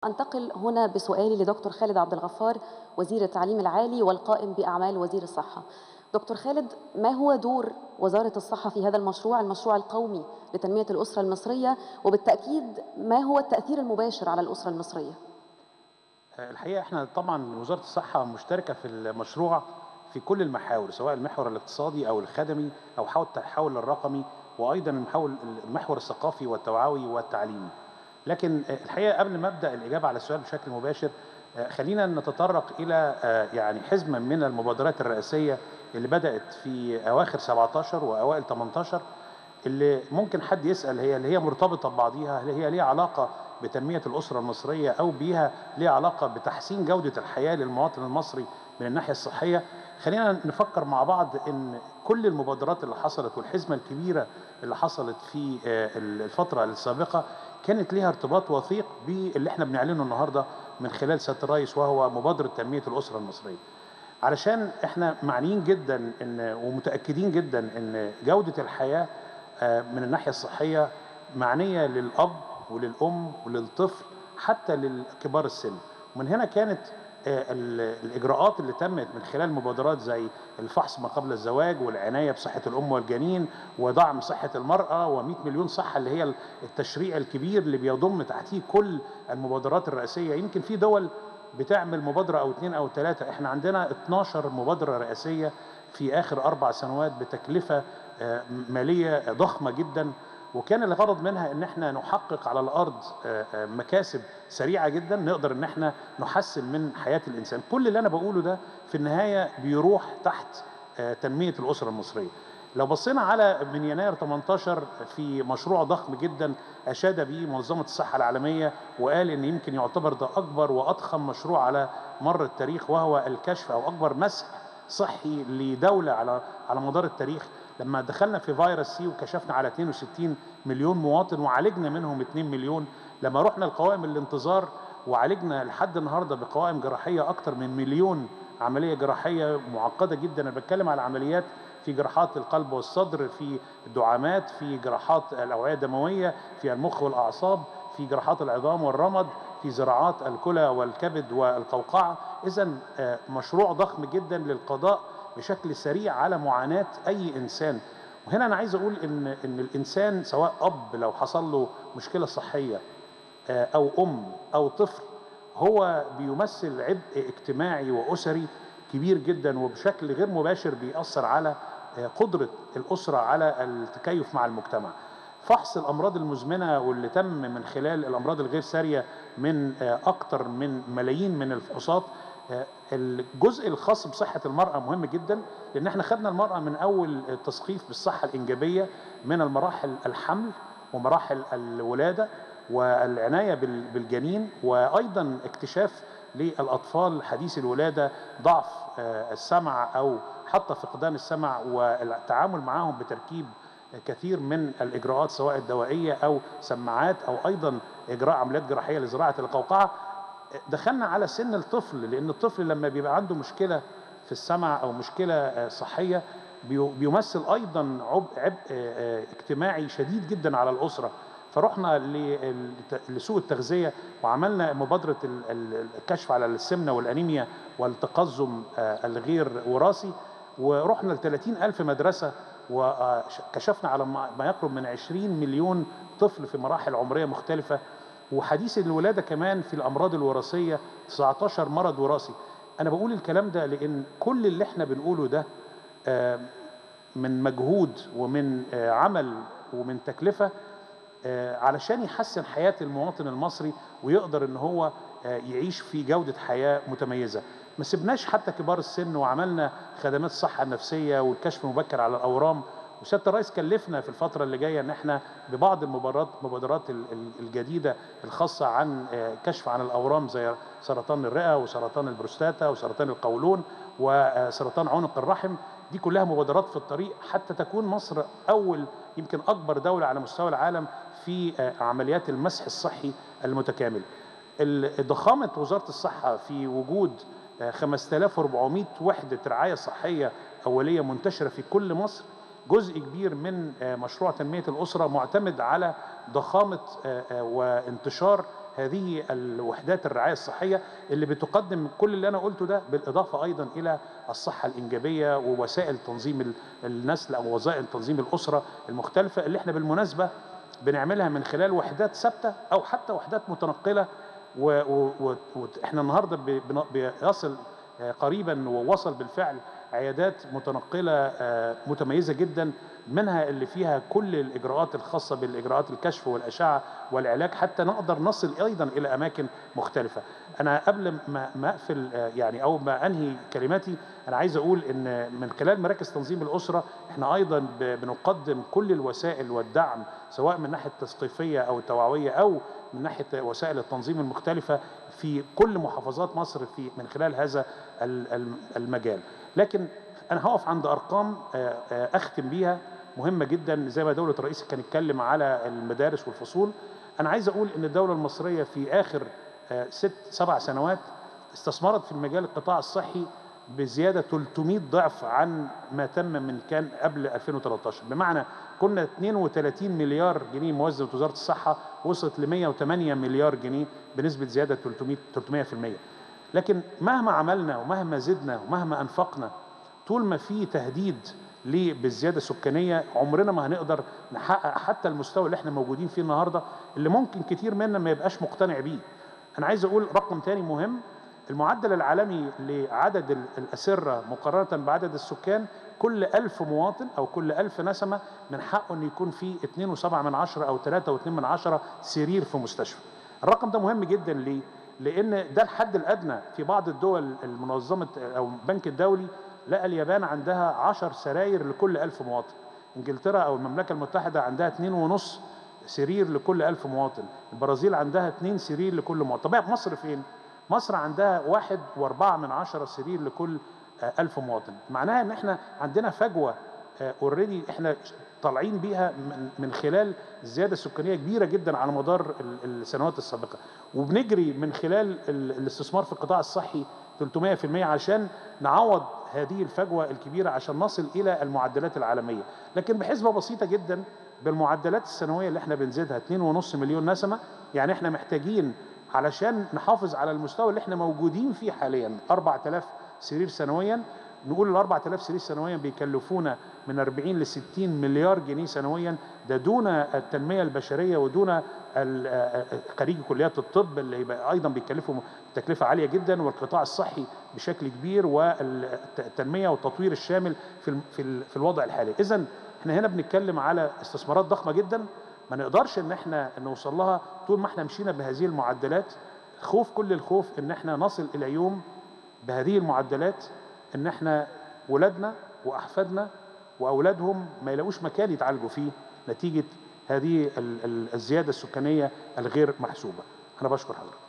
أنتقل هنا بسؤالي لدكتور خالد عبد الغفار وزير التعليم العالي والقائم بأعمال وزير الصحة. دكتور خالد ما هو دور وزارة الصحة في هذا المشروع المشروع القومي لتنمية الأسرة المصرية وبالتأكيد ما هو التأثير المباشر على الأسرة المصرية؟ الحقيقه احنا طبعا وزاره الصحه مشتركه في المشروع في كل المحاور سواء المحور الاقتصادي او الخدمي او حول التحول الرقمي وايضا المحور المحور الثقافي والتوعوي والتعليمي. لكن الحقيقه قبل ما ابدا الاجابه على السؤال بشكل مباشر خلينا نتطرق الى يعني حزمه من المبادرات الرئاسيه اللي بدات في اواخر 17 واوائل 18 اللي ممكن حد يسال هي اللي هي مرتبطه ببعضيها هل هي ليها علاقه بتنميه الاسره المصريه او بيها ليها علاقه بتحسين جوده الحياه للمواطن المصري من الناحيه الصحيه خلينا نفكر مع بعض ان كل المبادرات اللي حصلت والحزمه الكبيره اللي حصلت في الفتره السابقه كانت ليها ارتباط وثيق باللي احنا بنعلنه النهارده من خلال سياده الرئيس وهو مبادره تنميه الاسره المصريه. علشان احنا معنيين جدا ان ومتاكدين جدا ان جوده الحياه من الناحيه الصحيه معنيه للاب وللام وللطفل حتى للكبار السن ومن هنا كانت الاجراءات اللي تمت من خلال مبادرات زي الفحص ما قبل الزواج والعنايه بصحه الام والجنين ودعم صحه المراه و100 مليون صحه اللي هي التشريع الكبير اللي بيضم تحتيه كل المبادرات الرئاسيه يمكن في دول بتعمل مبادره او اثنين او ثلاثه احنا عندنا 12 مبادره رئاسيه في اخر اربع سنوات بتكلفه ماليه ضخمه جدا وكان الغرض منها ان احنا نحقق على الارض مكاسب سريعه جدا نقدر ان احنا نحسن من حياه الانسان كل اللي انا بقوله ده في النهايه بيروح تحت تنميه الاسره المصريه لو بصينا على من يناير 18 في مشروع ضخم جدا اشاد به منظمه الصحه العالميه وقال ان يمكن يعتبر ده اكبر واضخم مشروع على مر التاريخ وهو الكشف او اكبر مسح صحي لدوله على على مدار التاريخ لما دخلنا في فيروس سي وكشفنا على 62 مليون مواطن وعالجنا منهم 2 مليون لما رحنا لقوائم الانتظار وعالجنا لحد النهارده بقوائم جراحيه اكثر من مليون عمليه جراحيه معقده جدا انا بتكلم على عمليات في جراحات القلب والصدر في الدعامات في جراحات الاوعيه الدمويه في المخ والاعصاب في جراحات العظام والرمد في زراعات الكلى والكبد والقوقعه اذا مشروع ضخم جدا للقضاء بشكل سريع على معاناه اي انسان وهنا انا عايز اقول ان ان الانسان سواء اب لو حصل له مشكله صحيه او ام او طفل هو بيمثل عبء اجتماعي واسري كبير جدا وبشكل غير مباشر بيأثر على قدرة الأسرة على التكيف مع المجتمع فحص الأمراض المزمنة واللي تم من خلال الأمراض الغير سارية من أكثر من ملايين من الفحوصات الجزء الخاص بصحة المرأة مهم جدا لأن احنا خدنا المرأة من أول التثقيف بالصحة الإنجابية من المراحل الحمل ومراحل الولادة والعناية بالجنين وأيضا اكتشاف للأطفال حديث الولادة ضعف السمع أو حتى فقدان السمع والتعامل معهم بتركيب كثير من الإجراءات سواء الدوائية أو سماعات أو أيضا إجراء عمليات جراحية لزراعة القوقعة دخلنا على سن الطفل لأن الطفل لما بيبقى عنده مشكلة في السمع أو مشكلة صحية بيمثل أيضا عبء عبء اجتماعي شديد جدا على الأسرة فرحنا لسوء التغذيه وعملنا مبادره الكشف على السمنه والانيميا والتقزم الغير وراثي ورحنا ل 30 ألف مدرسة وكشفنا على ما يقرب من 20 مليون طفل في مراحل عمرية مختلفة وحديث الولادة كمان في الأمراض الوراثية 19 مرض وراثي أنا بقول الكلام ده لأن كل اللي احنا بنقوله ده من مجهود ومن عمل ومن تكلفة علشان يحسن حياة المواطن المصري ويقدر ان هو يعيش في جودة حياة متميزة ما سبناش حتى كبار السن وعملنا خدمات الصحة النفسية والكشف المبكر على الأورام وسيادة الرئيس كلفنا في الفترة اللي جاية ان احنا ببعض المبادرات المبادرات الجديدة الخاصة عن كشف عن الأورام زي سرطان الرئة وسرطان البروستاتا وسرطان القولون وسرطان عنق الرحم دي كلها مبادرات في الطريق حتى تكون مصر أول يمكن أكبر دولة على مستوى العالم في عمليات المسح الصحي المتكامل ضخامة وزارة الصحة في وجود 5400 وحدة رعاية صحية أولية منتشرة في كل مصر جزء كبير من مشروع تنمية الأسرة معتمد على ضخامة وانتشار هذه الوحدات الرعايه الصحيه اللي بتقدم كل اللي انا قلته ده بالاضافه ايضا الى الصحه الانجابيه ووسائل تنظيم ال- النسل او وسائل تنظيم الاسره المختلفه اللي احنا بالمناسبه بنعملها من خلال وحدات ثابته او حتى وحدات متنقله واحنا النهارده ب- بن- بيصل آه، قريبا ووصل بالفعل عيادات متنقله آه، متميزه جدا منها اللي فيها كل الاجراءات الخاصه بالاجراءات الكشف والاشعه والعلاج حتى نقدر نصل ايضا الى اماكن مختلفه. انا قبل ما ما اقفل آه، يعني او ما انهي كلماتي انا عايز اقول ان من خلال مراكز تنظيم الاسره احنا ايضا ب- بنقدم كل الوسائل والدعم سواء من ناحيه التثقيفيه او التوعويه او من ناحيه وسائل التنظيم المختلفه في كل محافظات مصر في من خلال هذا ال- ال- المجال. لكن انا هقف عند ارقام آه، آه، اختم بيها مهمه جدا زي ما دوله الرئيس كان اتكلم على المدارس والفصول انا عايز اقول ان الدوله المصريه في اخر آه، ست سبع سنوات استثمرت في المجال القطاع الصحي بزياده 300 ضعف عن ما تم من كان قبل 2013 بمعنى كنا 32 مليار جنيه موازنه وزاره الصحه وصلت ل 108 مليار جنيه بنسبه زياده 300 300% لكن مهما عملنا ومهما زدنا ومهما انفقنا طول ما في تهديد ليه بالزياده السكانيه عمرنا ما هنقدر نحقق حتى المستوى اللي احنا موجودين فيه النهارده اللي ممكن كتير منا ما يبقاش مقتنع بيه. انا عايز اقول رقم تاني مهم المعدل العالمي لعدد ال- الأسرة مقارنة بعدد السكان كل ألف مواطن أو كل ألف نسمة من حقه أن يكون في 2.7 من عشرة أو 3.2 من عشرة سرير في مستشفى الرقم ده مهم جدا ليه؟ لأن ده الحد الأدنى في بعض الدول المنظمة أو البنك الدولي لقى اليابان عندها 10 سراير لكل ألف مواطن انجلترا او المملكه المتحده عندها اتنين ونص سرير لكل ألف مواطن البرازيل عندها اتنين سرير لكل مواطن طب مصر فين مصر عندها واحد واربعة من عشرة سرير لكل آه، ألف مواطن معناها ان احنا عندنا فجوة اوريدي احنا طالعين بيها من- من خلال الزيادة السكانية كبيرة جدا على مدار ال- السنوات السابقة وبنجري من خلال ال- الاستثمار في القطاع الصحي 300% عشان نعوض هذه الفجوة الكبيرة عشان نصل إلى المعدلات العالمية لكن بحسبة بسيطة جدا بالمعدلات السنوية اللي احنا بنزيدها 2.5 مليون نسمة يعني احنا محتاجين علشان نحافظ على المستوى اللي احنا موجودين فيه حاليا 4000 سرير سنويا نقول ال 4000 سرير سنويا بيكلفونا من 40 ل 60 مليار جنيه سنويا ده دون التنميه البشريه ودون ال- آه، خريجي كليات الطب اللي يبقى ايضا بيكلفوا تكلفه عاليه جدا والقطاع الصحي بشكل كبير والتنميه والتطوير الشامل في الم- في ال- في الوضع الحالي اذا احنا هنا بنتكلم على استثمارات ضخمه جدا ما نقدرش ان احنا نوصل لها طول ما احنا مشينا بهذه المعدلات خوف كل الخوف ان احنا نصل الى يوم بهذه المعدلات ان احنا ولادنا واحفادنا واولادهم ما يلاقوش مكان يتعالجوا فيه نتيجه هذه ال- ال- الزياده السكانيه الغير محسوبه انا بشكر حضرتك